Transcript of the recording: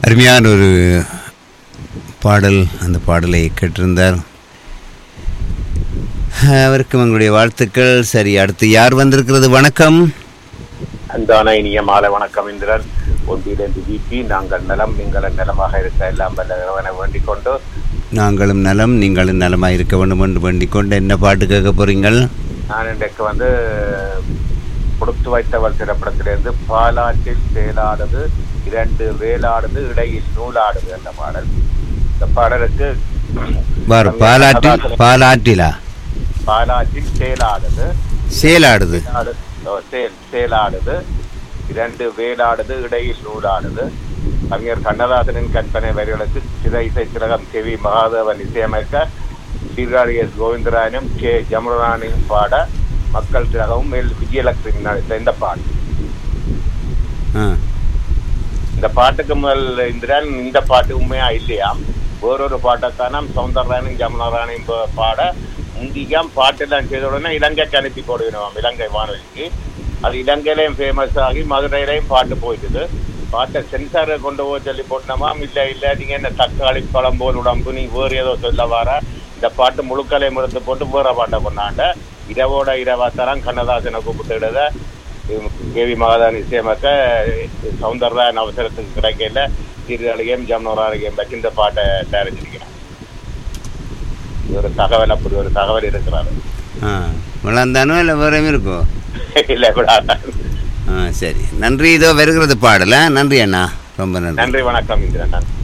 அருமையான ஒரு பாடல் அந்த பாடலை கேட்டிருந்தார் அவருக்கு உங்களுடைய வாழ்த்துக்கள் சரி அடுத்து யார் வந்திருக்கிறது வணக்கம் அன்பான இனிய மாலை வணக்கம் இந்திரன் ஒன்றிலிருந்து விபி நாங்கள் நலம் நீங்கள் நலமாக இருக்க எல்லாம் வல்ல இறைவனை வேண்டிக் கொண்டு நாங்களும் நலம் நீங்களும் நலமாக இருக்க வேண்டும் என்று வேண்டிக் கொண்டு என்ன பாட்டு கேட்க போறீங்கள் நான் இன்றைக்கு வந்து கொடுத்து வைத்தவள் திரைப்படத்திலிருந்து பாலாற்றில் செயலாடுது இரண்டு வேலாடுது இடையில் நூலாடுது என்ற பாடல் இந்த பாடலுக்கு பாரு பாலாற்றில் பாலாற்றிலா பாலாற்றில் செயலாடுது சேலாடுது ஆடு- ஓ, சேல் சேலாடுது இரண்டு வேலாடுது இடையில் நூலாடுது கவிஞர் கண்ணதாசனின் கற்பனை வரிகளுக்கு சித இசை திலகம் கே வி மகாதேவன் இசையமைக்க சீர்காழி எஸ் கோவிந்தராயனும் கே ஜமுரானியும் பாட மக்கள் திலகமும் எல் விஜயலட்சுமி நடித்த இந்த பாட்டு ஆ இந்த பாட்டுக்கு முதல் இந்திரன் இந்த பாட்டு உண்மையா இல்லையா வேறொரு பாட்டைத்தானாம் சவுந்தரராயனும் ஜமுனாராயனையும் பா- பாட முந்திக்காம் பாட்டெல்லாம் செய்த உடனே இலங்கைக்கு அனுப்பி போடுவினோம் இலங்கை வானொலிக்கு அது இலங்கையிலையும் ஃபேமஸ் ஆகி மதுரையிலையும் பாட்டு போயிட்டுது பாட்டை சென்சாரை கொண்டு போய் சொல்லி போட்டோமாம் இல்லை இல்லை நீங்க என்ன தக்காளி பழம் போல் உடம்பு நீ வேறு ஏதோ சொல்ல வர இந்த பாட்டு முழுக்கலையும் எடுத்து போட்டு வேற பாட்டை கொண்டாண்ட இரவோட இரவா தரம் கண்ணதாசனை கூப்பிட்டுடுத கேவி மகாதான் இசையமைக்க சவுந்தரராயன் அவசரத்துக்கு கிடைக்கல சீர்காழியம் ஜம்னோராரியம் பற்றி இந்த பாட்டை தயாரிச்சிருக்கிறேன் இது ஒரு தகவல் அப்படி ஒரு தகவல் இருக்கிறாரு ஆ விளாந்தானோ இல்லை வேற இருக்கோ இல்லை விடாத ஆ சரி நன்றி இதோ வருகிறது பாடல நன்றி அண்ணா ரொம்ப நன்றி நன்றி வணக்கம் இந்திரன் நன்றி